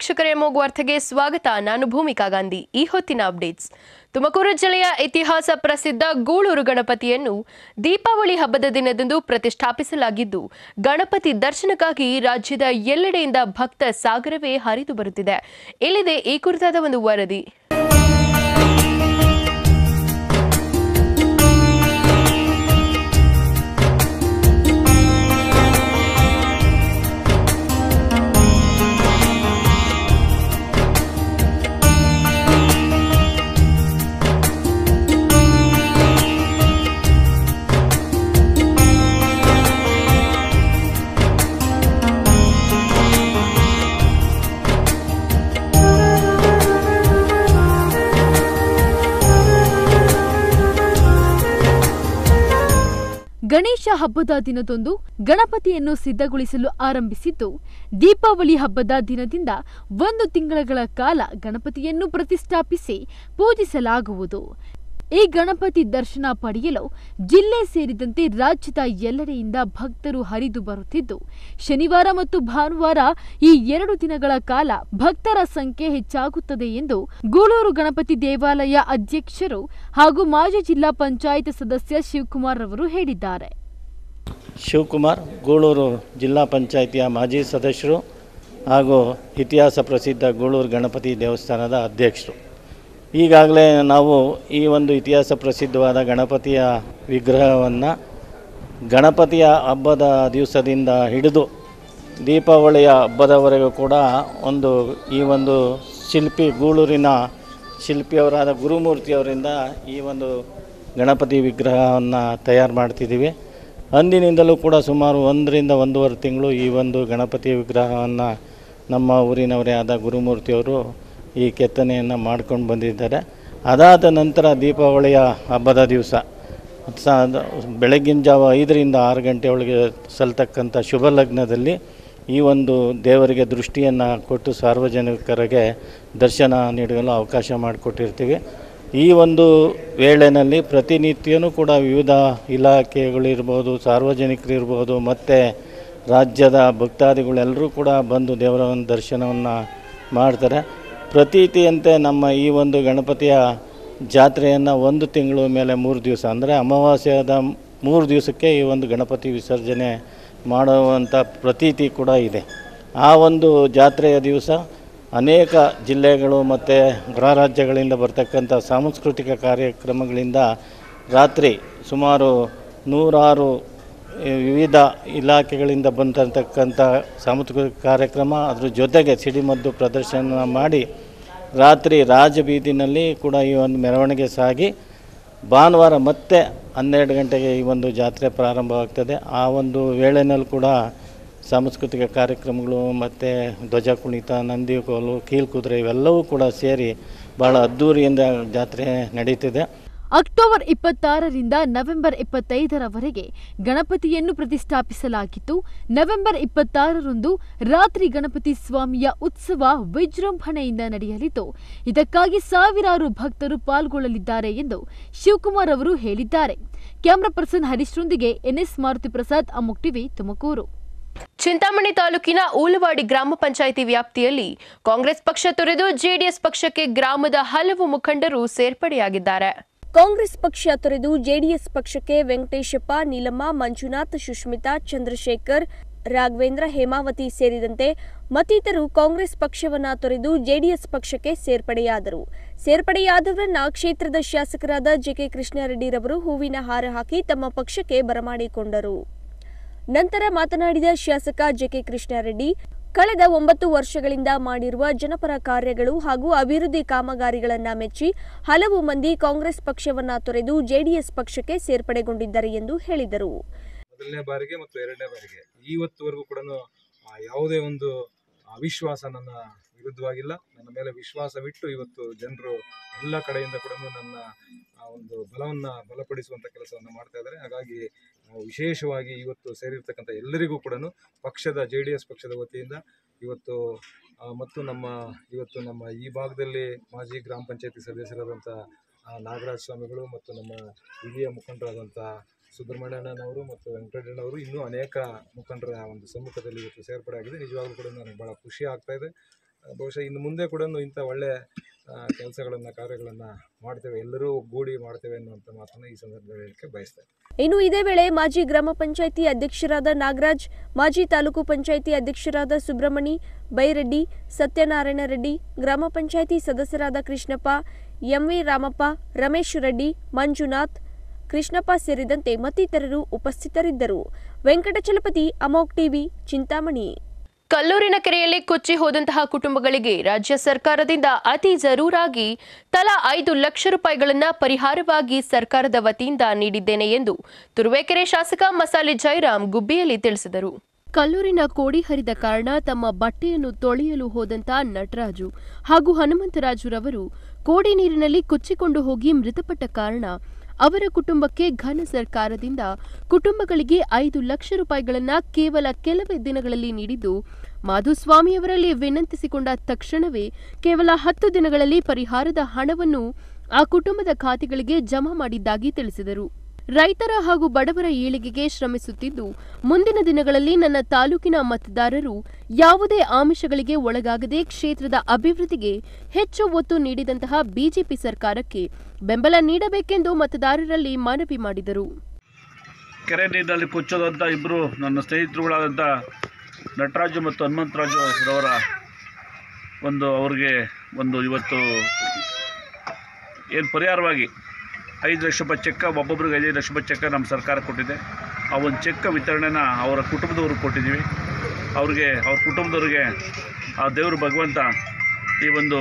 ವೀಕ್ಷಕರೇ ಮೂಗು ವಾರ್ತೆಗೆ ಸ್ವಾಗತ ನಾನು ಭೂಮಿಕಾ ಗಾಂಧಿ ಈ ಹೊತ್ತಿನ ಅಪ್ಡೇಟ್ಸ್ ತುಮಕೂರು ಜಿಲ್ಲೆಯ ಇತಿಹಾಸ ಪ್ರಸಿದ್ಧ ಗೂಳೂರು ಗಣಪತಿಯನ್ನು ದೀಪಾವಳಿ ಹಬ್ಬದ ದಿನದಂದು ಪ್ರತಿಷ್ಠಾಪಿಸಲಾಗಿದ್ದು ಗಣಪತಿ ದರ್ಶನಕ್ಕಾಗಿ ರಾಜ್ಯದ ಎಲ್ಲೆಡೆಯಿಂದ ಭಕ್ತ ಸಾಗರವೇ ಹರಿದು ಬರುತ್ತಿದೆ ಇಲ್ಲಿದೆ ಈ ಕುರಿತಾದ ಒಂದು ವರದಿ ಗಣೇಶ ಹಬ್ಬದ ದಿನದಂದು ಗಣಪತಿಯನ್ನು ಸಿದ್ಧಗೊಳಿಸಲು ಆರಂಭಿಸಿದ್ದು ದೀಪಾವಳಿ ಹಬ್ಬದ ದಿನದಿಂದ ಒಂದು ತಿಂಗಳ ಕಾಲ ಗಣಪತಿಯನ್ನು ಪ್ರತಿಷ್ಠಾಪಿಸಿ ಪೂಜಿಸಲಾಗುವುದು ಈ ಗಣಪತಿ ದರ್ಶನ ಪಡೆಯಲು ಜಿಲ್ಲೆ ಸೇರಿದಂತೆ ರಾಜ್ಯದ ಎಲ್ಲೆಡೆಯಿಂದ ಭಕ್ತರು ಹರಿದು ಬರುತ್ತಿದ್ದು ಶನಿವಾರ ಮತ್ತು ಭಾನುವಾರ ಈ ಎರಡು ದಿನಗಳ ಕಾಲ ಭಕ್ತರ ಸಂಖ್ಯೆ ಹೆಚ್ಚಾಗುತ್ತದೆ ಎಂದು ಗೂಳೂರು ಗಣಪತಿ ದೇವಾಲಯ ಅಧ್ಯಕ್ಷರು ಹಾಗೂ ಮಾಜಿ ಜಿಲ್ಲಾ ಪಂಚಾಯತ್ ಸದಸ್ಯ ಶಿವಕುಮಾರ್ ಅವರು ಹೇಳಿದ್ದಾರೆ ಶಿವಕುಮಾರ್ ಗೂಳೂರು ಜಿಲ್ಲಾ ಪಂಚಾಯಿತಿಯ ಮಾಜಿ ಸದಸ್ಯರು ಹಾಗೂ ಇತಿಹಾಸ ಪ್ರಸಿದ್ಧ ಗೂಳೂರು ಗಣಪತಿ ದೇವಸ್ಥಾನದ ಅಧ್ಯಕ್ಷರು ಈಗಾಗಲೇ ನಾವು ಈ ಒಂದು ಇತಿಹಾಸ ಪ್ರಸಿದ್ಧವಾದ ಗಣಪತಿಯ ವಿಗ್ರಹವನ್ನು ಗಣಪತಿಯ ಹಬ್ಬದ ದಿವಸದಿಂದ ಹಿಡಿದು ದೀಪಾವಳಿಯ ಹಬ್ಬದವರೆಗೂ ಕೂಡ ಒಂದು ಈ ಒಂದು ಶಿಲ್ಪಿ ಗೂಳೂರಿನ ಶಿಲ್ಪಿಯವರಾದ ಗುರುಮೂರ್ತಿಯವರಿಂದ ಈ ಒಂದು ಗಣಪತಿ ವಿಗ್ರಹವನ್ನು ತಯಾರು ಮಾಡ್ತಿದ್ದೀವಿ ಅಂದಿನಿಂದಲೂ ಕೂಡ ಸುಮಾರು ಒಂದರಿಂದ ಒಂದೂವರೆ ತಿಂಗಳು ಈ ಒಂದು ಗಣಪತಿ ವಿಗ್ರಹವನ್ನು ನಮ್ಮ ಊರಿನವರೇ ಆದ ಗುರುಮೂರ್ತಿಯವರು ಈ ಕೆತ್ತನೆಯನ್ನು ಮಾಡ್ಕೊಂಡು ಬಂದಿದ್ದಾರೆ ಅದಾದ ನಂತರ ದೀಪಾವಳಿಯ ಹಬ್ಬದ ದಿವಸ ಸ ಬೆಳಗಿನ ಜಾವ ಐದರಿಂದ ಆರು ಗಂಟೆ ಒಳಗೆ ಸಲ್ತಕ್ಕಂಥ ಶುಭ ಲಗ್ನದಲ್ಲಿ ಈ ಒಂದು ದೇವರಿಗೆ ದೃಷ್ಟಿಯನ್ನು ಕೊಟ್ಟು ಸಾರ್ವಜನಿಕರಿಗೆ ದರ್ಶನ ನೀಡಲು ಅವಕಾಶ ಮಾಡಿಕೊಟ್ಟಿರ್ತೀವಿ ಈ ಒಂದು ವೇಳೆಯಲ್ಲಿ ಪ್ರತಿನಿತ್ಯನೂ ಕೂಡ ವಿವಿಧ ಇಲಾಖೆಗಳಿರ್ಬೋದು ಸಾರ್ವಜನಿಕರಿರ್ಬೋದು ಮತ್ತು ರಾಜ್ಯದ ಭಕ್ತಾದಿಗಳೆಲ್ಲರೂ ಕೂಡ ಬಂದು ದೇವರ ಒಂದು ದರ್ಶನವನ್ನು ಮಾಡ್ತಾರೆ ಪ್ರತೀತಿಯಂತೆ ನಮ್ಮ ಈ ಒಂದು ಗಣಪತಿಯ ಜಾತ್ರೆಯನ್ನು ಒಂದು ತಿಂಗಳು ಮೇಲೆ ಮೂರು ದಿವಸ ಅಂದರೆ ಅಮಾವಾಸ್ಯದ ಮೂರು ದಿವಸಕ್ಕೆ ಈ ಒಂದು ಗಣಪತಿ ವಿಸರ್ಜನೆ ಮಾಡುವಂಥ ಪ್ರತೀತಿ ಕೂಡ ಇದೆ ಆ ಒಂದು ಜಾತ್ರೆಯ ದಿವಸ ಅನೇಕ ಜಿಲ್ಲೆಗಳು ಮತ್ತು ಹೊರ ರಾಜ್ಯಗಳಿಂದ ಬರ್ತಕ್ಕಂಥ ಸಾಂಸ್ಕೃತಿಕ ಕಾರ್ಯಕ್ರಮಗಳಿಂದ ರಾತ್ರಿ ಸುಮಾರು ನೂರಾರು ಈ ವಿವಿಧ ಇಲಾಖೆಗಳಿಂದ ಬಂದಿರತಕ್ಕಂಥ ಸಾಂಸ್ಕೃತಿಕ ಕಾರ್ಯಕ್ರಮ ಅದ್ರ ಜೊತೆಗೆ ಸಿಡಿಮದ್ದು ಪ್ರದರ್ಶನ ಮಾಡಿ ರಾತ್ರಿ ರಾಜಬೀದಿನಲ್ಲಿ ಕೂಡ ಈ ಒಂದು ಮೆರವಣಿಗೆ ಸಾಗಿ ಭಾನುವಾರ ಮತ್ತೆ ಹನ್ನೆರಡು ಗಂಟೆಗೆ ಈ ಒಂದು ಜಾತ್ರೆ ಪ್ರಾರಂಭವಾಗ್ತದೆ ಆ ಒಂದು ವೇಳೆನಲ್ಲಿ ಕೂಡ ಸಾಂಸ್ಕೃತಿಕ ಕಾರ್ಯಕ್ರಮಗಳು ಮತ್ತು ಧ್ವಜ ಕುಣಿತ ನಂದಿ ಕೋಲು ಕೀಲ್ಕುದುರೆ ಇವೆಲ್ಲವೂ ಕೂಡ ಸೇರಿ ಭಾಳ ಅದ್ಧೂರಿಯಿಂದ ಜಾತ್ರೆ ನಡೀತಿದೆ ಅಕ್ಟೋಬರ್ ಇಪ್ಪತ್ತಾರರಿಂದ ನವೆಂಬರ್ ಇಪ್ಪತ್ತೈದರವರೆಗೆ ಗಣಪತಿಯನ್ನು ಪ್ರತಿಷ್ಠಾಪಿಸಲಾಗಿದ್ದು ನವೆಂಬರ್ ಇಪ್ಪತ್ತಾರರಂದು ರಾತ್ರಿ ಗಣಪತಿ ಸ್ವಾಮಿಯ ಉತ್ಸವ ವಿಜೃಂಭಣೆಯಿಂದ ನಡೆಯಲಿದ್ದು ಇದಕ್ಕಾಗಿ ಸಾವಿರಾರು ಭಕ್ತರು ಪಾಲ್ಗೊಳ್ಳಲಿದ್ದಾರೆ ಎಂದು ಶಿವಕುಮಾರ್ ಅವರು ಹೇಳಿದ್ದಾರೆ ಕ್ಯಾಮರಾ ಪರ್ಸನ್ ಹರೀಶ್ರೊಂದಿಗೆ ಎನ್ಎಸ್ ಮಾರುತಿ ಪ್ರಸಾದ್ ಅಮುಕ್ ಟಿವಿ ತುಮಕೂರು ಚಿಂತಾಮಣಿ ತಾಲೂಕಿನ ಊಲವಾಡಿ ಗ್ರಾಮ ಪಂಚಾಯಿತಿ ವ್ಯಾಪ್ತಿಯಲ್ಲಿ ಕಾಂಗ್ರೆಸ್ ಪಕ್ಷ ತೊರೆದು ಜೆಡಿಎಸ್ ಪಕ್ಷಕ್ಕೆ ಗ್ರಾಮದ ಹಲವು ಮುಖಂಡರು ಸೇರ್ಪಡೆಯಾಗಿದ್ದಾರೆ ಕಾಂಗ್ರೆಸ್ ಪಕ್ಷ ತೊರೆದು ಜೆಡಿಎಸ್ ಪಕ್ಷಕ್ಕೆ ವೆಂಕಟೇಶಪ್ಪ ನೀಲಮ್ಮ ಮಂಜುನಾಥ್ ಸುಷ್ಮಿತಾ ಚಂದ್ರಶೇಖರ್ ರಾಘವೇಂದ್ರ ಹೇಮಾವತಿ ಸೇರಿದಂತೆ ಮತ್ತಿತರರು ಕಾಂಗ್ರೆಸ್ ಪಕ್ಷವನ್ನ ತೊರೆದು ಜೆಡಿಎಸ್ ಪಕ್ಷಕ್ಕೆ ಸೇರ್ಪಡೆಯಾದರು ಸೇರ್ಪಡೆಯಾದವರನ್ನ ಕ್ಷೇತ್ರದ ಶಾಸಕರಾದ ಜೆಕೆ ಕೃಷ್ಣಾರೆಡ್ಡಿರವರು ಹೂವಿನ ಹಾರ ಹಾಕಿ ತಮ್ಮ ಪಕ್ಷಕ್ಕೆ ಬರಮಾಡಿಕೊಂಡರು ನಂತರ ಮಾತನಾಡಿದ ಶಾಸಕ ಜೆಕೆ ಕೃಷ್ಣಾರೆಡ್ಡಿ ಕಳೆದ ಒಂಬತ್ತು ವರ್ಷಗಳಿಂದ ಮಾಡಿರುವ ಜನಪರ ಕಾರ್ಯಗಳು ಹಾಗೂ ಅಭಿವೃದ್ಧಿ ಕಾಮಗಾರಿಗಳನ್ನ ಮೆಚ್ಚಿ ಹಲವು ಮಂದಿ ಕಾಂಗ್ರೆಸ್ ಪಕ್ಷವನ್ನ ತೊರೆದು ಜೆಡಿಎಸ್ ಪಕ್ಷಕ್ಕೆ ಸೇರ್ಪಡೆಗೊಂಡಿದ್ದಾರೆ ಎಂದು ಹೇಳಿದರು ಮೊದಲನೇ ಬಾರಿಗೆ ಮತ್ತು ಎರಡನೇ ಬಾರಿಗೆ ಇವತ್ತುವರೆಗೂ ಕೂಡ ಯಾವುದೇ ಒಂದು ಅವಿಶ್ವಾಸ ನನ್ನ ವಿರುದ್ಧವಾಗಿಲ್ಲ ನನ್ನ ಮೇಲೆ ವಿಶ್ವಾಸವಿಟ್ಟು ಇವತ್ತು ಜನರು ಎಲ್ಲ ಕಡೆಯಿಂದ ಕೂಡ ನನ್ನ ಆ ಒಂದು ಬಲವನ್ನು ಬಲಪಡಿಸುವಂಥ ಕೆಲಸವನ್ನು ಮಾಡ್ತಾ ಇದ್ದಾರೆ ಹಾಗಾಗಿ ನಾವು ವಿಶೇಷವಾಗಿ ಇವತ್ತು ಸೇರಿರ್ತಕ್ಕಂಥ ಎಲ್ಲರಿಗೂ ಕೂಡ ಪಕ್ಷದ ಜೆ ಡಿ ಎಸ್ ಪಕ್ಷದ ವತಿಯಿಂದ ಇವತ್ತು ಆ, ಮತ್ತು ನಮ್ಮ ಇವತ್ತು ನಮ್ಮ ಈ ಭಾಗದಲ್ಲಿ ಮಾಜಿ ಗ್ರಾಮ ಪಂಚಾಯತಿ ಸದಸ್ಯರಾದಂಥ ಆ, ನಾಗರಾಜ ಸ್ವಾಮಿಗಳು ಮತ್ತು ನಮ್ಮ ಹಿರಿಯ ಮುಖಂಡರಾದಂಥ ಸುಬ್ರಹ್ಮಣ್ಯಣ್ಣನವರು ಮತ್ತು ವೆಂಕಟಣ್ಣನವರು ಇನ್ನೂ ಅನೇಕ ಮುಖಂಡರ ಒಂದು ಸಮ್ಮುಖದಲ್ಲಿ ಇವತ್ತು ಸೇರ್ಪಡೆ ಆಗಿದೆ ನಿಜವಾಗ್ಲೂ ಕೂಡ ನನಗೆ ಭಾಳ ಖುಷಿ ಆಗ್ತಾ ಇದೆ ಬಹುಶಃ ಇನ್ನು ಮುಂದೆ ಕೂಡ ಇಂಥ ಒಳ್ಳೆ ಕೆಲಸಗಳನ್ನು ಕಾರ್ಯಗಳನ್ನು ಮಾಡ್ತೇವೆ ಎಲ್ಲರೂ ಒಗ್ಗೂಡಿ ಮಾಡ್ತೇವೆ ಅನ್ನುವಂಥ ಮಾತನ್ನು ಈ ಸಂದರ್ಭದಲ್ಲಿ ಹೇಳಕ್ಕೆ ಬಯಸ್ತೇನೆ ಇನ್ನು ಇದೇ ವೇಳೆ ಮಾಜಿ ಗ್ರಾಮ ಪಂಚಾಯಿತಿ ಅಧ್ಯಕ್ಷರಾದ ನಾಗರಾಜ್ ಮಾಜಿ ತಾಲೂಕು ಪಂಚಾಯಿತಿ ಅಧ್ಯಕ್ಷರಾದ ಸುಬ್ರಹ್ಮಣಿ ಬೈರೆಡ್ಡಿ ಸತ್ಯನಾರಾಯಣ ರೆಡ್ಡಿ ಗ್ರಾಮ ಪಂಚಾಯಿತಿ ಸದಸ್ಯರಾದ ಕೃಷ್ಣಪ್ಪ ಎಂವಿ ರಾಮಪ್ಪ ರಮೇಶ್ ರೆಡ್ಡಿ ಮಂಜುನಾಥ್ ಕೃಷ್ಣಪ್ಪ ಸೇರಿದಂತೆ ಮತ್ತಿತರರು ಉಪಸ್ಥಿತರಿದ್ದರು ವೆಂಕಟಚಲಪತಿ ಅಮೋಕ್ ಟಿವಿ ಚಿಂತಾಮಣಿ ಕಲ್ಲೂರಿನ ಕೆರೆಯಲ್ಲಿ ಕೊಚ್ಚಿ ಹೋದಂತಹ ಕುಟುಂಬಗಳಿಗೆ ರಾಜ್ಯ ಸರ್ಕಾರದಿಂದ ಅತಿ ಜರೂರಾಗಿ ತಲಾ ಐದು ಲಕ್ಷ ರೂಪಾಯಿಗಳನ್ನ ಪರಿಹಾರವಾಗಿ ಸರ್ಕಾರದ ವತಿಯಿಂದ ನೀಡಿದ್ದೇನೆ ಎಂದು ತುರುವೇಕೆರೆ ಶಾಸಕ ಮಸಾಲೆ ಜಯರಾಮ್ ಗುಬ್ಬಿಯಲ್ಲಿ ತಿಳಿಸಿದರು ಕಲ್ಲೂರಿನ ಕೋಡಿ ಹರಿದ ಕಾರಣ ತಮ್ಮ ಬಟ್ಟೆಯನ್ನು ತೊಳೆಯಲು ಹೋದಂತ ನಟರಾಜು ಹಾಗೂ ಹನುಮಂತರಾಜುರವರು ಕೋಡಿ ನೀರಿನಲ್ಲಿ ಕೊಚ್ಚಿಕೊಂಡು ಹೋಗಿ ಮೃತಪಟ್ಟ ಕಾರಣ ಅವರ ಕುಟುಂಬಕ್ಕೆ ಘನ ಸರ್ಕಾರದಿಂದ ಕುಟುಂಬಗಳಿಗೆ ಐದು ಲಕ್ಷ ರೂಪಾಯಿಗಳನ್ನ ಕೇವಲ ಕೆಲವೇ ದಿನಗಳಲ್ಲಿ ನೀಡಿದ್ದು ಮಾಧುಸ್ವಾಮಿಯವರಲ್ಲಿ ವಿನಂತಿಸಿಕೊಂಡ ತಕ್ಷಣವೇ ಕೇವಲ ಹತ್ತು ದಿನಗಳಲ್ಲಿ ಪರಿಹಾರದ ಹಣವನ್ನು ಆ ಕುಟುಂಬದ ಖಾತೆಗಳಿಗೆ ಜಮಾ ಮಾಡಿದ್ದಾಗಿ ತಿಳಿಸಿದರು ರೈತರ ಹಾಗೂ ಬಡವರ ಏಳಿಗೆಗೆ ಶ್ರಮಿಸುತ್ತಿದ್ದು ಮುಂದಿನ ದಿನಗಳಲ್ಲಿ ನನ್ನ ತಾಲೂಕಿನ ಮತದಾರರು ಯಾವುದೇ ಆಮಿಷಗಳಿಗೆ ಒಳಗಾಗದೆ ಕ್ಷೇತ್ರದ ಅಭಿವೃದ್ಧಿಗೆ ಹೆಚ್ಚು ಒತ್ತು ನೀಡಿದಂತಹ ಬಿಜೆಪಿ ಸರ್ಕಾರಕ್ಕೆ ಬೆಂಬಲ ನೀಡಬೇಕೆಂದು ಮತದಾರರಲ್ಲಿ ಮನವಿ ಮಾಡಿದರು ಕೆರೆ ನೀರಿನಲ್ಲಿ ಕೊಚ್ಚೋದಂಥ ಇಬ್ಬರು ನನ್ನ ಸ್ನೇಹಿತರುಗಳಾದಂಥ ನಟರಾಜು ಮತ್ತು ಹನುಮಂತರಾಜು ರವರ ಒಂದು ಅವ್ರಿಗೆ ಒಂದು ಇವತ್ತು ಏನು ಪರಿಹಾರವಾಗಿ ಐದು ಲಕ್ಷ ರೂಪಾಯಿ ಚೆಕ್ಕ ಒಬ್ಬೊಬ್ರಿಗೆ ಐದೈದು ಲಕ್ಷ ರೂಪಾಯಿ ಚೆಕ್ಕ ನಮ್ಮ ಸರ್ಕಾರ ಕೊಟ್ಟಿದೆ ಆ ಒಂದು ಚೆಕ್ಕ ವಿತರಣೆನ ಅವರ ಕುಟುಂಬದವ್ರಿಗೆ ಕೊಟ್ಟಿದ್ದೀವಿ ಅವ್ರಿಗೆ ಅವ್ರ ಕುಟುಂಬದವ್ರಿಗೆ ಆ ದೇವರು ಭಗವಂತ ಈ ಒಂದು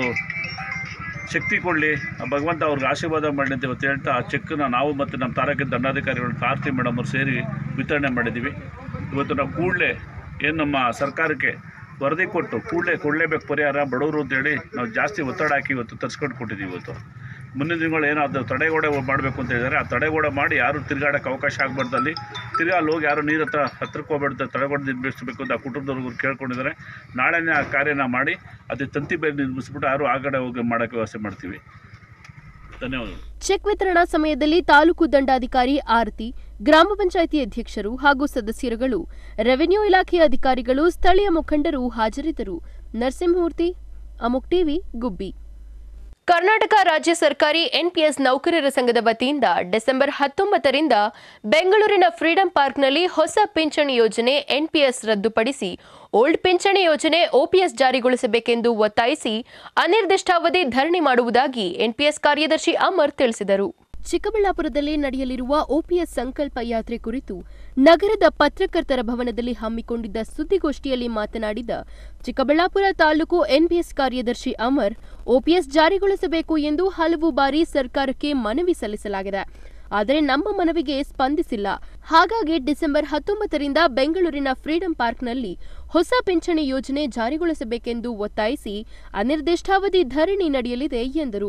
ಶಕ್ತಿ ಕೊಡಲಿ ಆ ಭಗವಂತ ಅವ್ರಿಗೆ ಆಶೀರ್ವಾದ ಮಾಡಲಿ ಅಂತ ಇವತ್ತು ಹೇಳ್ತಾ ಆ ಚೆಕ್ಕನ್ನ ನಾವು ಮತ್ತು ನಮ್ಮ ತಾಲೂಕಿನ ದಂಡಾಧಿಕಾರಿಗಳು ಕಾರ್ತಿ ಮೇಡಮ್ ಅವ್ರು ಸೇರಿ ವಿತರಣೆ ಮಾಡಿದ್ದೀವಿ ಇವತ್ತು ನಾವು ಕೂಡಲೇ ಏನು ನಮ್ಮ ಸರ್ಕಾರಕ್ಕೆ ವರದಿ ಕೊಟ್ಟು ಕೂಡಲೇ ಕೊಡಲೇಬೇಕು ಪರಿಹಾರ ಬಡವರು ಅಂತೇಳಿ ನಾವು ಜಾಸ್ತಿ ಒತ್ತಡ ಹಾಕಿ ಇವತ್ತು ತರಿಸ್ಕೊಂಡು ಕೊಟ್ಟಿದ್ದೀವಿ ಇವತ್ತು ಮುಂದಿನ ದಿನಗಳು ಏನಾದ್ರು ತಡೆಗೋಡೆ ಮಾಡಬೇಕು ಅಂತ ಹೇಳಿದ್ದಾರೆ ಆ ತಡೆಗೋಡೆ ಮಾಡಿ ಯಾರು ತಿರುಗಾಡೋಕ್ಕೆ ಅವಕಾಶ ಆಗಬಾರ್ದು ಅಲ್ಲಿ ತಿರ್ಗಾ ಅಲ್ಲಿ ಹೋಗಿ ಯಾರು ನೀರು ಹತ್ರ ಹತ್ರಕ್ಕೆ ಹೋಗ್ಬಾರ್ದು ತಡೆಗೋಡೆ ನಿರ್ಮಿಸಬೇಕು ಅಂತ ಆ ಕುಟುಂಬದವ್ರಿಗೂ ಕೇಳ್ಕೊಂಡಿದ್ದಾರೆ ನಾಳೆನೇ ಆ ಕಾರ್ಯನ ಮಾಡಿ ಅದೇ ತಂತಿ ಬೇರೆ ನಿರ್ಮಿಸ್ಬಿಟ್ಟು ಯಾರು ಆ ಕಡೆ ಹೋಗಿ ಮಾಡೋಕ್ಕೆ ವ್ಯವಸ್ಥೆ ಮಾಡ್ತೀವಿ ಧನ್ಯವಾದಗಳು ಚೆಕ್ ವಿತರಣಾ ಸಮಯದಲ್ಲಿ ತಾಲೂಕು ದಂಡಾಧಿಕಾರಿ ಆರತಿ ಗ್ರಾಮ ಪಂಚಾಯಿತಿ ಅಧ್ಯಕ್ಷರು ಹಾಗೂ ಸದಸ್ಯರುಗಳು ರೆವೆನ್ಯೂ ಇಲಾಖೆಯ ಅಧಿಕಾರಿಗಳು ಸ್ಥಳೀಯ ಮುಖಂಡರು ಹಾಜರಿದ್ದರು ನರಸಿಂಹಮೂರ್ತಿ ಅಮುಕ್ ಟಿವಿ ಗುಬ್ಬಿ ಕರ್ನಾಟಕ ರಾಜ್ಯ ಸರ್ಕಾರಿ ಎನ್ಪಿಎಸ್ ನೌಕರರ ಸಂಘದ ವತಿಯಿಂದ ಡಿಸೆಂಬರ್ ಹತ್ತೊಂಬತ್ತರಿಂದ ಬೆಂಗಳೂರಿನ ಫ್ರೀಡಂ ಪಾರ್ಕ್ನಲ್ಲಿ ಹೊಸ ಪಿಂಚಣಿ ಯೋಜನೆ ಎನ್ಪಿಎಸ್ ರದ್ದುಪಡಿಸಿ ಓಲ್ಡ್ ಪಿಂಚಣಿ ಯೋಜನೆ ಓಪಿಎಸ್ ಜಾರಿಗೊಳಿಸಬೇಕೆಂದು ಒತ್ತಾಯಿಸಿ ಅನಿರ್ದಿಷ್ಟಾವಧಿ ಧರಣಿ ಮಾಡುವುದಾಗಿ ಎನ್ಪಿಎಸ್ ಕಾರ್ಯದರ್ಶಿ ಅಮರ್ ತಿಳಿಸಿದರು ಚಿಕ್ಕಬಳ್ಳಾಪುರದಲ್ಲಿ ನಡೆಯಲಿರುವ ಓಪಿಎಸ್ ಸಂಕಲ್ಪ ಯಾತ್ರೆ ಕುರಿತು ನಗರದ ಪತ್ರಕರ್ತರ ಭವನದಲ್ಲಿ ಹಮ್ಮಿಕೊಂಡಿದ್ದ ಸುದ್ದಿಗೋಷ್ಠಿಯಲ್ಲಿ ಮಾತನಾಡಿದ ಚಿಕ್ಕಬಳ್ಳಾಪುರ ತಾಲೂಕು ಎನ್ಪಿಎಸ್ ಕಾರ್ಯದರ್ಶಿ ಅಮರ್ ಓಪಿಎಸ್ ಜಾರಿಗೊಳಿಸಬೇಕು ಎಂದು ಹಲವು ಬಾರಿ ಸರ್ಕಾರಕ್ಕೆ ಮನವಿ ಸಲ್ಲಿಸಲಾಗಿದೆ ಆದರೆ ನಮ್ಮ ಮನವಿಗೆ ಸ್ಪಂದಿಸಿಲ್ಲ ಹಾಗಾಗಿ ಡಿಸೆಂಬರ್ ಹತ್ತೊಂಬತ್ತರಿಂದ ಬೆಂಗಳೂರಿನ ಫ್ರೀಡಂ ಪಾರ್ಕ್ನಲ್ಲಿ ಹೊಸ ಪಿಂಚಣಿ ಯೋಜನೆ ಜಾರಿಗೊಳಿಸಬೇಕೆಂದು ಒತ್ತಾಯಿಸಿ ಅನಿರ್ದಿಷ್ಟಾವಧಿ ಧರಣಿ ನಡೆಯಲಿದೆ ಎಂದರು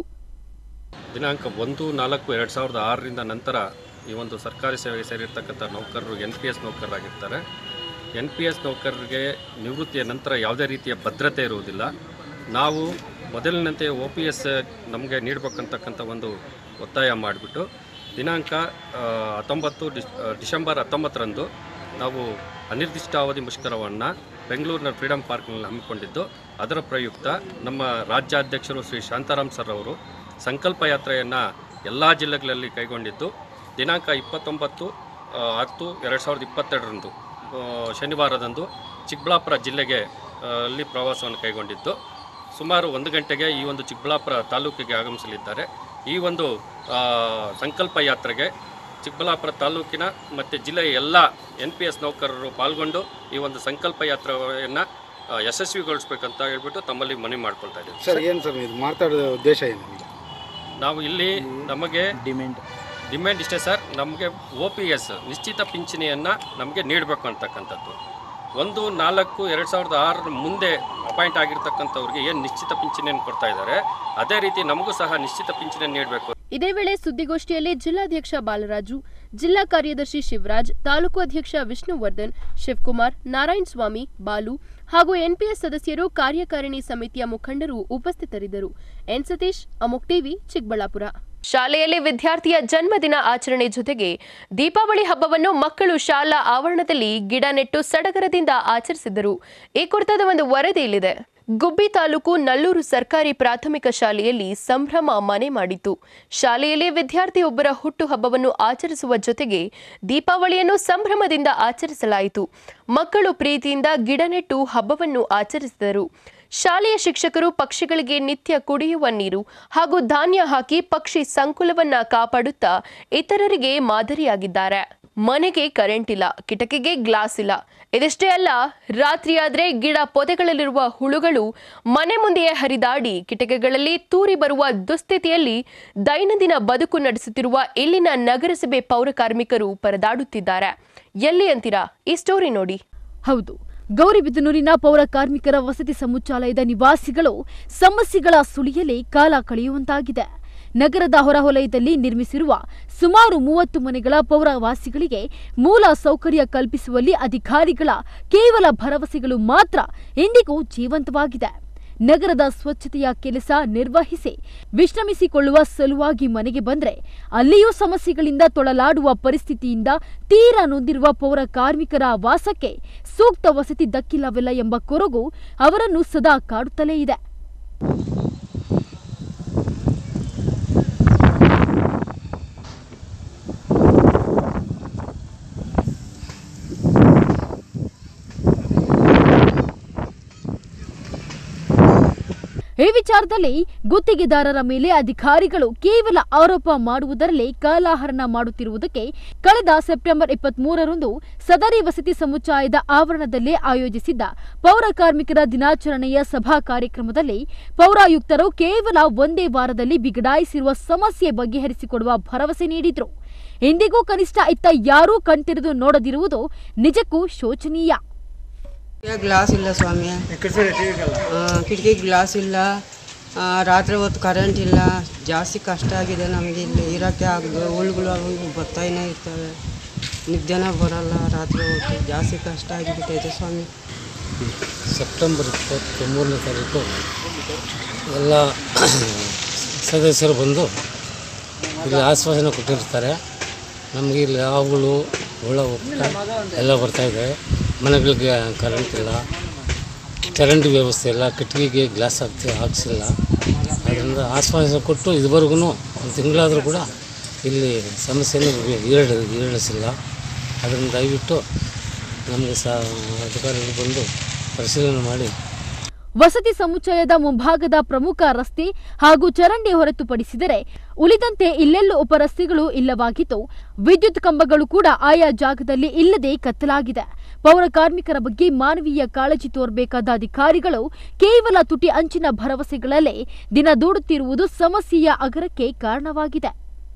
ದಿನಾಂಕ ಒಂದು ನಾಲ್ಕು ಎರಡು ಸಾವಿರದ ಆರರಿಂದ ನಂತರ ಈ ಒಂದು ಸರ್ಕಾರಿ ಸೇವೆಗೆ ಸೇರಿರ್ತಕ್ಕಂಥ ನೌಕರರು ಎನ್ ಪಿ ಎಸ್ ನೌಕರರಾಗಿರ್ತಾರೆ ಎನ್ ಪಿ ಎಸ್ ನೌಕರರಿಗೆ ನಿವೃತ್ತಿಯ ನಂತರ ಯಾವುದೇ ರೀತಿಯ ಭದ್ರತೆ ಇರುವುದಿಲ್ಲ ನಾವು ಮೊದಲಿನಂತೆ ಒ ಪಿ ಎಸ್ ನಮಗೆ ನೀಡಬೇಕಂತಕ್ಕಂಥ ಒಂದು ಒತ್ತಾಯ ಮಾಡಿಬಿಟ್ಟು ದಿನಾಂಕ ಆ, ಹತ್ತೊಂಬತ್ತು ಡಿಸ್ ಆ, ಡಿಸೆಂಬರ್ ಹತ್ತೊಂಬತ್ತರಂದು ನಾವು ಅನಿರ್ದಿಷ್ಟಾವಧಿ ಮುಷ್ಕರವನ್ನು ಬೆಂಗಳೂರಿನ ಫ್ರೀಡಂ ಪಾರ್ಕ್ನಲ್ಲಿ ಹಮ್ಮಿಕೊಂಡಿದ್ದು ಅದರ ಪ್ರಯುಕ್ತ ನಮ್ಮ ರಾಜ್ಯಾಧ್ಯಕ್ಷರು ಶ್ರೀ ಶಾಂತಾರಾಮ್ ಸರ್ ಅವರು ಸಂಕಲ್ಪ ಯಾತ್ರೆಯನ್ನು ಎಲ್ಲ ಜಿಲ್ಲೆಗಳಲ್ಲಿ ಕೈಗೊಂಡಿದ್ದು ದಿನಾಂಕ ಇಪ್ಪತ್ತೊಂಬತ್ತು ಆ, ಹತ್ತು ಎರಡು ಸಾವಿರದ ಇಪ್ಪತ್ತೆರಡರಂದು ಆ, ಶನಿವಾರದಂದು ಚಿಕ್ಕಬಳ್ಳಾಪುರ ಜಿಲ್ಲೆಗೆ ಆ, ಅಲ್ಲಿ ಪ್ರವಾಸವನ್ನು ಕೈಗೊಂಡಿದ್ದು ಸುಮಾರು ಒಂದು ಗಂಟೆಗೆ ಈ ಒಂದು ಚಿಕ್ಕಬಳ್ಳಾಪುರ ತಾಲೂಕಿಗೆ ಆಗಮಿಸಲಿದ್ದಾರೆ ಈ ಒಂದು ಆ, ಸಂಕಲ್ಪ ಯಾತ್ರೆಗೆ ಚಿಕ್ಕಬಳ್ಳಾಪುರ ತಾಲೂಕಿನ ಮತ್ತು ಜಿಲ್ಲೆಯ ಎಲ್ಲ ಎನ್ ಪಿ ಎಸ್ ನೌಕರರು ಪಾಲ್ಗೊಂಡು ಈ ಒಂದು ಸಂಕಲ್ಪ ಯಾತ್ರೆಯನ್ನು ಯಶಸ್ವಿಗೊಳಿಸ್ಬೇಕಂತ ಹೇಳ್ಬಿಟ್ಟು ತಮ್ಮಲ್ಲಿ ಮನವಿ ಮಾಡ್ಕೊಳ್ತಾ ಇದ್ದೀವಿ ಸರ್ ಏನು ಸರ್ ಇದು ಮಾತಾಡೋ ಉದ್ದೇಶ ಏನು ನಿಮ್ದು? ನಾವು ಇಲ್ಲಿ ನಮಗೆ ಡಿಮ್ಯಾಂಡ್ ಡಿಮ್ಯಾಂಡ್ ಇಷ್ಟೇ ಸರ್ ನಮಗೆ ಒ ಪಿ ಎಸ್ ನಿಶ್ಚಿತ ಪಿಂಚಣಿಯನ್ನು ನಮಗೆ ನೀಡಬೇಕು ಅಂತಕ್ಕಂಥದ್ದು ಒಂದು ನಾಲ್ಕು ಎರಡು ಸಾವಿರದ ಆರರ ಮುಂದೆ ಅಪಾಯಿಂಟ್ ಆಗಿರ್ತಕ್ಕಂಥವ್ರಿಗೆ ಏನು ನಿಶ್ಚಿತ ಪಿಂಚಣಿಯನ್ನು ಕೊಡ್ತಾ ಇದ್ದಾರೆ ಅದೇ ರೀತಿ ನಮಗೂ ಸಹ ನಿಶ್ಚಿತ ಪಿಂಚಣಿಯನ್ನು ನೀಡಬೇಕು ಇದೇ ವೇಳೆ ಸುದ್ದಿಗೋಷ್ಠಿಯಲ್ಲಿ ಜಿಲ್ಲಾಧ್ಯಕ್ಷ ಬಾಲರಾಜು ಜಿಲ್ಲಾ ಕಾರ್ಯದರ್ಶಿ ಶಿವರಾಜ್ ತಾಲೂಕು ಅಧ್ಯಕ್ಷ ವಿಷ್ಣುವರ್ಧನ್ ಶಿವಕುಮಾರ್ ನಾರಾಯಣ ಸ್ವಾಮಿ ಬಾಲು ಹಾಗೂ ಎನ್ಪಿಎಸ್ ಸದಸ್ಯರು ಕಾರ್ಯಕಾರಿಣಿ ಸಮಿತಿಯ ಮುಖಂಡರು ಉಪಸ್ಥಿತರಿದ್ದರು ಎನ್ ಸತೀಶ್ ಅಮುಕ್ ಟಿವಿ ಚಿಕ್ಕಬಳ್ಳಾಪುರ ಶಾಲೆಯಲ್ಲಿ ವಿದ್ಯಾರ್ಥಿಯ ಜನ್ಮದಿನ ಆಚರಣೆ ಜೊತೆಗೆ ದೀಪಾವಳಿ ಹಬ್ಬವನ್ನು ಮಕ್ಕಳು ಶಾಲಾ ಆವರಣದಲ್ಲಿ ಗಿಡ ನೆಟ್ಟು ಸಡಗರದಿಂದ ಆಚರಿಸಿದರು ಈ ಕುರಿತಾದ ಒಂದು ವರದಿ ಇಲ್ಲಿದೆ ಗುಬ್ಬಿ ತಾಲೂಕು ನಲ್ಲೂರು ಸರ್ಕಾರಿ ಪ್ರಾಥಮಿಕ ಶಾಲೆಯಲ್ಲಿ ಸಂಭ್ರಮ ಮನೆ ಮಾಡಿತು ಶಾಲೆಯಲ್ಲಿ ವಿದ್ಯಾರ್ಥಿಯೊಬ್ಬರ ಹುಟ್ಟುಹಬ್ಬವನ್ನು ಆಚರಿಸುವ ಜೊತೆಗೆ ದೀಪಾವಳಿಯನ್ನು ಸಂಭ್ರಮದಿಂದ ಆಚರಿಸಲಾಯಿತು ಮಕ್ಕಳು ಪ್ರೀತಿಯಿಂದ ಗಿಡ ನೆಟ್ಟು ಹಬ್ಬವನ್ನು ಆಚರಿಸಿದರು ಶಾಲೆಯ ಶಿಕ್ಷಕರು ಪಕ್ಷಿಗಳಿಗೆ ನಿತ್ಯ ಕುಡಿಯುವ ನೀರು ಹಾಗೂ ಧಾನ್ಯ ಹಾಕಿ ಪಕ್ಷಿ ಸಂಕುಲವನ್ನ ಕಾಪಾಡುತ್ತಾ ಇತರರಿಗೆ ಮಾದರಿಯಾಗಿದ್ದಾರೆ ಮನೆಗೆ ಕರೆಂಟ್ ಇಲ್ಲ ಕಿಟಕಿಗೆ ಗ್ಲಾಸ್ ಇಲ್ಲ ಇದಷ್ಟೇ ಅಲ್ಲ ರಾತ್ರಿಯಾದ್ರೆ ಗಿಡ ಪೊದೆಗಳಲ್ಲಿರುವ ಹುಳುಗಳು ಮನೆ ಮುಂದೆಯೇ ಹರಿದಾಡಿ ಕಿಟಕಿಗಳಲ್ಲಿ ತೂರಿ ಬರುವ ದುಸ್ಥಿತಿಯಲ್ಲಿ ದೈನಂದಿನ ಬದುಕು ನಡೆಸುತ್ತಿರುವ ಇಲ್ಲಿನ ನಗರಸಭೆ ಪೌರ ಕಾರ್ಮಿಕರು ಪರದಾಡುತ್ತಿದ್ದಾರೆ ಎಲ್ಲಿ ಅಂತೀರಾ ಈ ಸ್ಟೋರಿ ನೋಡಿ ಹೌದು ಗೌರಿಬಿದನೂರಿನ ಪೌರ ಕಾರ್ಮಿಕರ ವಸತಿ ಸಮುಚ್ಚಾಲಯದ ನಿವಾಸಿಗಳು ಸಮಸ್ಯೆಗಳ ಸುಳಿಯಲೇ ಕಾಲ ಕಳೆಯುವಂತಾಗಿದೆ ನಗರದ ಹೊರವಲಯದಲ್ಲಿ ನಿರ್ಮಿಸಿರುವ ಸುಮಾರು ಮೂವತ್ತು ಮನೆಗಳ ಪೌರವಾಸಿಗಳಿಗೆ ಮೂಲ ಸೌಕರ್ಯ ಕಲ್ಪಿಸುವಲ್ಲಿ ಅಧಿಕಾರಿಗಳ ಕೇವಲ ಭರವಸೆಗಳು ಮಾತ್ರ ಇಂದಿಗೂ ಜೀವಂತವಾಗಿದೆ ನಗರದ ಸ್ವಚ್ಛತೆಯ ಕೆಲಸ ನಿರ್ವಹಿಸಿ ವಿಶ್ರಮಿಸಿಕೊಳ್ಳುವ ಸಲುವಾಗಿ ಮನೆಗೆ ಬಂದ್ರೆ ಅಲ್ಲಿಯೂ ಸಮಸ್ಯೆಗಳಿಂದ ತೊಳಲಾಡುವ ಪರಿಸ್ಥಿತಿಯಿಂದ ತೀರಾ ನೊಂದಿರುವ ಪೌರ ಕಾರ್ಮಿಕರ ವಾಸಕ್ಕೆ ಸೂಕ್ತ ವಸತಿ ದಕ್ಕಿಲ್ಲವಿಲ್ಲ ಎಂಬ ಕೊರಗು ಅವರನ್ನು ಸದಾ ಕಾಡುತ್ತಲೇ ಇದೆ ಈ ವಿಚಾರದಲ್ಲಿ ಗುತ್ತಿಗೆದಾರರ ಮೇಲೆ ಅಧಿಕಾರಿಗಳು ಕೇವಲ ಆರೋಪ ಮಾಡುವುದರಲ್ಲೇ ಕಾಲಹರಣ ಮಾಡುತ್ತಿರುವುದಕ್ಕೆ ಕಳೆದ ಸೆಪ್ಟೆಂಬರ್ ಇಪ್ಪತ್ತ್ ಮೂರರಂದು ಸದರಿ ವಸತಿ ಸಮುಚ್ಚಾಯದ ಆವರಣದಲ್ಲೇ ಆಯೋಜಿಸಿದ್ದ ಪೌರ ಕಾರ್ಮಿಕರ ದಿನಾಚರಣೆಯ ಸಭಾ ಕಾರ್ಯಕ್ರಮದಲ್ಲಿ ಪೌರಾಯುಕ್ತರು ಕೇವಲ ಒಂದೇ ವಾರದಲ್ಲಿ ಬಿಗಡಾಯಿಸಿರುವ ಸಮಸ್ಯೆ ಬಗೆಹರಿಸಿಕೊಡುವ ಭರವಸೆ ನೀಡಿದ್ರು ಇಂದಿಗೂ ಕನಿಷ್ಠ ಇತ್ತ ಯಾರೂ ಕಣ್ತೆರೆದು ನೋಡದಿರುವುದು ನಿಜಕ್ಕೂ ಶೋಚನೀಯ ಗ್ಲಾಸ್ ಇಲ್ಲ ಸ್ವಾಮಿ ಆ, ಕಿಟಕಿ ಗ್ಲಾಸ್ ಇಲ್ಲ ಆ, ರಾತ್ರಿ ಹೊತ್ತು ಕರೆಂಟ್ ಇಲ್ಲ ಜಾಸ್ತಿ ಕಷ್ಟ ಆಗಿದೆ ನಮಗೆ ಇಲ್ಲಿ ಇರೋಕ್ಕೆ ಆಗದು ಹುಳುಗಳು ಅವು ಇವು ಬರ್ತಾನೇ ಇರ್ತವೆ ನಿದ್ದೆನೇ ಬರಲ್ಲ ರಾತ್ರಿ ಹೊತ್ತು ಜಾಸ್ತಿ ಕಷ್ಟ ಆಗಿಬಿಟ್ಟೈತೆ ಸ್ವಾಮಿ ಸೆಪ್ಟೆಂಬರ್ ಇಪ್ಪತ್ತ ಮೂರನೇ ತಾರೀಕು ಎಲ್ಲ ಸದಸ್ಯರು ಬಂದು ಇಲ್ಲಿ ಆಶ್ವಾಸನೆ ಕೊಟ್ಟಿರ್ತಾರೆ ನಮಗೆ ಇಲ್ಲಿ ಹಾವುಗಳು ಹುಳ ಹುಪ್ಟ ಎಲ್ಲ ಬರ್ತಾಯಿದೆ ಮನೆಗಳಿಗೆ ಕರೆಂಟ್ ಇಲ್ಲ ಚರಂಡಿ ವ್ಯವಸ್ಥೆ ಇಲ್ಲ ಕಿಟಕಿಗೆ ಗ್ಲಾಸ್ ಹಾಕ್ತಿ ಹಾಕ್ಸಿಲ್ಲ ಅದರಿಂದ ಆಶ್ವಾಸನೆ ಕೊಟ್ಟು ಇದುವರೆಗೂ ಒಂದು ತಿಂಗಳಾದರೂ ಕೂಡ ಇಲ್ಲಿ ಸಮಸ್ಯೆನೂ ಈರಡ ಈರಳಿಸಿಲ್ಲ ಅದರಿಂದ ದಯವಿಟ್ಟು ನಮಗೆ ಸಹ ಅಧಿಕಾರಿಗಳು ಬಂದು ಪರಿಶೀಲನೆ ಮಾಡಿ ವಸತಿ ಸಮುಚ್ಚಯದ ಮುಂಭಾಗದ ಪ್ರಮುಖ ರಸ್ತೆ ಹಾಗೂ ಚರಂಡಿ ಹೊರತುಪಡಿಸಿದರೆ ಉಳಿದಂತೆ ಇಲ್ಲೆಲ್ಲೂ ಉಪರಸ್ತೆಗಳು ಇಲ್ಲವಾಗಿದ್ದು ವಿದ್ಯುತ್ ಕಂಬಗಳು ಕೂಡ ಆಯಾ ಜಾಗದಲ್ಲಿ ಇಲ್ಲದೆ ಕತ್ತಲಾಗಿದೆ ಪೌರ ಕಾರ್ಮಿಕರ ಬಗ್ಗೆ ಮಾನವೀಯ ಕಾಳಜಿ ತೋರಬೇಕಾದ ಅಧಿಕಾರಿಗಳು ಕೇವಲ ತುಟಿ ಅಂಚಿನ ಭರವಸೆಗಳಲ್ಲೇ ದಿನ ದೂಡುತ್ತಿರುವುದು ಸಮಸ್ಯೆಯ ಅಗರಕ್ಕೆ ಕಾರಣವಾಗಿದೆ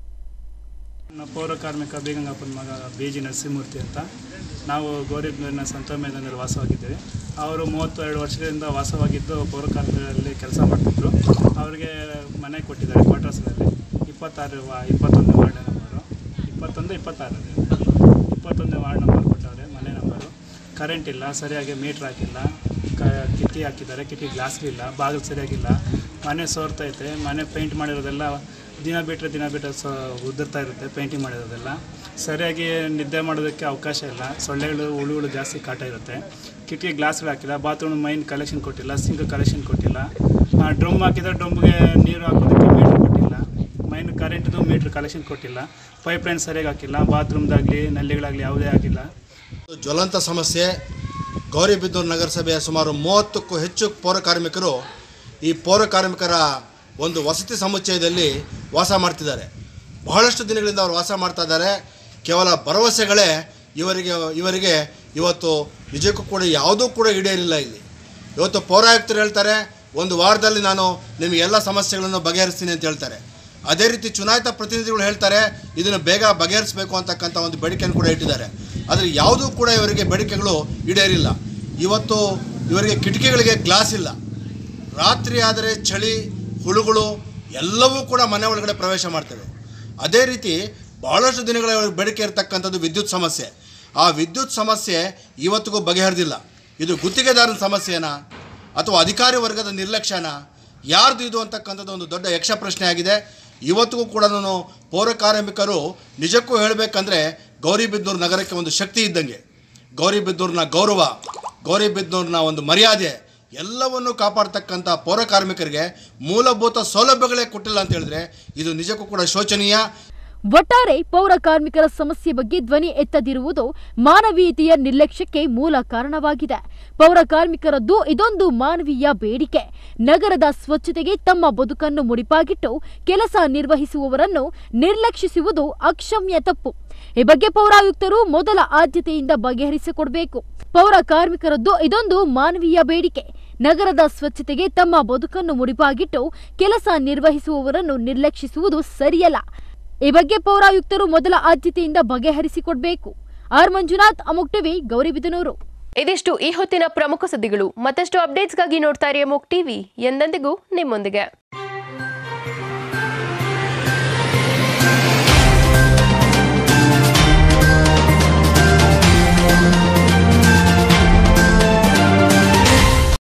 ನನ್ನ ಪೌರ ಕಾರ್ಮಿಕ ಬೇಗಂಗಪ್ಪನ ಮಗ ಬೇಜಿ ನರಸಿಂಹಮೂರ್ತಿ ಅಂತ ನಾವು ಗೌರಿಬಿದೂರಿನ ಸಂತ ಮೈದಾನದಲ್ಲಿ ವಾಸವಾಗಿದ್ದೇವೆ ಅವರು ಮೂವತ್ತೆರಡು ವರ್ಷದಿಂದ ವಾಸವಾಗಿದ್ದು ಪೌರ ಕಾರ್ಮಿಕರಲ್ಲಿ ಕೆಲಸ ಮಾಡ್ತಿದ್ರು ಅವರಿಗೆ ಮನೆ ಕೊಟ್ಟಿದ್ದಾರೆ ಕ್ವಾರ್ಟರ್ಸ್ನಲ್ಲಿ ಇಪ್ಪತ್ತಾರು ವಾ ಇಪ್ಪತ್ತೊಂದು ವಾರ್ಡ್ ನಂಬರು ಇಪ್ಪತ್ತೊಂದು ಇಪ್ಪತ್ತಾರು ಇಪ್ಪತ್ತೊಂದು ವಾರ್ಡ್ ನಂಬರ್ ಕೊಟ್ಟವ್ರೆ ಮನೆ ನಂಬರು ಕರೆಂಟ್ ಇಲ್ಲ ಸರಿಯಾಗಿ ಮೀಟ್ರ್ ಹಾಕಿಲ್ಲ ಕ ಕಿಟಕಿ ಹಾಕಿದ್ದಾರೆ ಕಿಟಕಿ ಗ್ಲಾಸ್ ಇಲ್ಲ ಬಾಗಿಲು ಸರಿಯಾಗಿಲ್ಲ ಮನೆ ಸೋರ್ತೈತೆ ಮನೆ ಪೇಂಟ್ ಮಾಡಿರೋದೆಲ್ಲ ದಿನ ಬಿಟ್ಟರೆ ದಿನ ಬಿಟ್ಟರೆ ಸೊ ಉದುರ್ತಾ ಇರುತ್ತೆ ಪೇಂಟಿಂಗ್ ಮಾಡಿರೋದೆಲ್ಲ ಸರಿಯಾಗಿ ನಿದ್ದೆ ಮಾಡೋದಕ್ಕೆ ಅವಕಾಶ ಇಲ್ಲ ಸೊಳ್ಳೆಗಳು ಹುಳುಗಳು ಜಾಸ್ತಿ ಕಾಟ ಇರುತ್ತೆ ಕಿಟಕಿ ಗ್ಲಾಸ್ಗಳು ಹಾಕಿಲ್ಲ ಬಾತ್ರೂಮ್ ಮೈನ್ ಕಲೆಕ್ಷನ್ ಕೊಟ್ಟಿಲ್ಲ ಸಿಂಕ್ ಕಲೆಕ್ಷನ್ ಕೊಟ್ಟಿಲ್ಲ ಡ್ರಮ್ ಹಾಕಿದ್ರೆ ಡ್ರಮ್ಗೆ ನೀರು ಹಾಕೋದಕ್ಕೆ ಮೀಟ್ರ್ ಕೊಟ್ಟಿಲ್ಲ ಮೈನ್ ಕರೆಂಟ್ದು ಮೀಟ್ರ್ ಕಲೆಕ್ಷನ್ ಕೊಟ್ಟಿಲ್ಲ ಪೈಪ್ ಲೈನ್ ಸರಿಯಾಗಿ ಹಾಕಿಲ್ಲ ಬಾತ್ರೂಮ್ದಾಗಲಿ ನಲ್ಲಿಗಳಾಗಲಿ ಯಾವುದೇ ಆಗಿಲ್ಲ ಜ್ವಲಂತ ಸಮಸ್ಯೆ ಗೌರಿಬಿದೂರು ನಗರಸಭೆಯ ಸುಮಾರು ಮೂವತ್ತಕ್ಕೂ ಹೆಚ್ಚು ಪೌರ ಕಾರ್ಮಿಕರು ಈ ಪೌರ ಕಾರ್ಮಿಕರ ಒಂದು ವಸತಿ ಸಮುಚ್ಚಯದಲ್ಲಿ ವಾಸ ಮಾಡ್ತಿದ್ದಾರೆ ಬಹಳಷ್ಟು ದಿನಗಳಿಂದ ಅವರು ವಾಸ ಮಾಡ್ತಾ ಇದ್ದಾರೆ ಕೇವಲ ಭರವಸೆಗಳೇ ಇವರಿಗೆ ಇವರಿಗೆ ಇವತ್ತು ನಿಜಕ್ಕೂ ಕೂಡ ಯಾವುದೂ ಕೂಡ ಈಡೇರಿಲ್ಲ ಇಲ್ಲಿ ಇವತ್ತು ಪೌರಾಯುಕ್ತರು ಹೇಳ್ತಾರೆ ಒಂದು ವಾರದಲ್ಲಿ ನಾನು ನಿಮಗೆ ಎಲ್ಲ ಸಮಸ್ಯೆಗಳನ್ನು ಬಗೆಹರಿಸ್ತೀನಿ ಅಂತ ಹೇಳ್ತಾರೆ ಅದೇ ರೀತಿ ಚುನಾಯಿತ ಪ್ರತಿನಿಧಿಗಳು ಹೇಳ್ತಾರೆ ಇದನ್ನು ಬೇಗ ಬಗೆಹರಿಸಬೇಕು ಅಂತಕ್ಕಂಥ ಒಂದು ಬೇಡಿಕೆಯನ್ನು ಕೂಡ ಇಟ್ಟಿದ್ದಾರೆ ಆದರೆ ಯಾವುದೂ ಕೂಡ ಇವರಿಗೆ ಬೇಡಿಕೆಗಳು ಈಡೇರಿಲ್ಲ ಇವತ್ತು ಇವರಿಗೆ ಕಿಟಕಿಗಳಿಗೆ ಗ್ಲಾಸ್ ಇಲ್ಲ ರಾತ್ರಿ ಆದರೆ ಚಳಿ ಹುಳುಗಳು ಎಲ್ಲವೂ ಕೂಡ ಮನೆ ಒಳಗಡೆ ಪ್ರವೇಶ ಮಾಡ್ತವೆ ಅದೇ ರೀತಿ ಭಾಳಷ್ಟು ದಿನಗಳ ಇವ್ರಿಗೆ ಬೇಡಿಕೆ ಇರತಕ್ಕಂಥದ್ದು ವಿದ್ಯುತ್ ಸಮಸ್ಯೆ ಆ ವಿದ್ಯುತ್ ಸಮಸ್ಯೆ ಇವತ್ತಿಗೂ ಬಗೆಹರಿದಿಲ್ಲ ಇದು ಗುತ್ತಿಗೆದಾರನ ಸಮಸ್ಯೆನಾ ಅಥವಾ ಅಧಿಕಾರಿ ವರ್ಗದ ನಿರ್ಲಕ್ಷ್ಯನಾ ಯಾರ್ದು ಇದು ಅಂತಕ್ಕಂಥದ್ದು ಒಂದು ದೊಡ್ಡ ಯಕ್ಷ ಪ್ರಶ್ನೆ ಆಗಿದೆ ಇವತ್ತಿಗೂ ಕೂಡ ಪೌರ ಕಾರ್ಮಿಕರು ನಿಜಕ್ಕೂ ಹೇಳಬೇಕಂದ್ರೆ ಗೌರಿಬಿದನೂರು ನಗರಕ್ಕೆ ಒಂದು ಶಕ್ತಿ ಇದ್ದಂಗೆ ಗೌರಿಬಿದನೂರಿನ ಗೌರವ ಗೌರಿಬಿದನೂರಿನ ಒಂದು ಮರ್ಯಾದೆ ಎಲ್ಲವನ್ನು ಕಾಪಾಡ್ತಕ್ಕಂಥ ಪೌರ ಕಾರ್ಮಿಕರಿಗೆ ಮೂಲಭೂತ ಸೌಲಭ್ಯಗಳೇ ಕೊಟ್ಟಿಲ್ಲ ಅಂತ ಹೇಳಿದ್ರೆ ಇದು ನಿಜಕ್ಕೂ ಕೂಡ ಶೋಚನೀಯ ಒಟ್ಟಾರೆ ಪೌರ ಕಾರ್ಮಿಕರ ಸಮಸ್ಯೆ ಬಗ್ಗೆ ಧ್ವನಿ ಎತ್ತದಿರುವುದು ಮಾನವೀಯತೆಯ ನಿರ್ಲಕ್ಷ್ಯಕ್ಕೆ ಮೂಲ ಕಾರಣವಾಗಿದೆ ಪೌರ ಕಾರ್ಮಿಕರದ್ದು ಇದೊಂದು ಮಾನವೀಯ ಬೇಡಿಕೆ ನಗರದ ಸ್ವಚ್ಛತೆಗೆ ತಮ್ಮ ಬದುಕನ್ನು ಮುಡಿಪಾಗಿಟ್ಟು ಕೆಲಸ ನಿರ್ವಹಿಸುವವರನ್ನು ನಿರ್ಲಕ್ಷಿಸುವುದು ಅಕ್ಷಮ್ಯ ತಪ್ಪು ಈ ಬಗ್ಗೆ ಪೌರಾಯುಕ್ತರು ಮೊದಲ ಆದ್ಯತೆಯಿಂದ ಬಗೆಹರಿಸಿಕೊಡಬೇಕು ಪೌರ ಕಾರ್ಮಿಕರದ್ದು ಇದೊಂದು ಮಾನವೀಯ ಬೇಡಿಕೆ ನಗರದ ಸ್ವಚ್ಛತೆಗೆ ತಮ್ಮ ಬದುಕನ್ನು ಮುಡಿಪಾಗಿಟ್ಟು ಕೆಲಸ ನಿರ್ವಹಿಸುವವರನ್ನು ನಿರ್ಲಕ್ಷಿಸುವುದು ಸರಿಯಲ್ಲ ಈ ಬಗ್ಗೆ ಪೌರಾಯುಕ್ತರು ಮೊದಲ ಆದ್ಯತೆಯಿಂದ ಬಗೆಹರಿಸಿಕೊಡ್ಬೇಕು ಆರ್ ಮಂಜುನಾಥ್ ಅಮುಕ್ ಟಿವಿ ಗೌರಿಬಿದನೂರು ಇದಿಷ್ಟು ಈ ಹೊತ್ತಿನ ಪ್ರಮುಖ ಸುದ್ದಿಗಳು ಮತ್ತಷ್ಟು ಅಪ್ಡೇಟ್ಸ್ಗಾಗಿ ನೋಡ್ತಾ ಇರಿ ಅಮೋಕ್ ಟಿವಿ ಎಂದೆಂದಿಗೂ ನಿಮ್ಮೊಂದಿಗೆ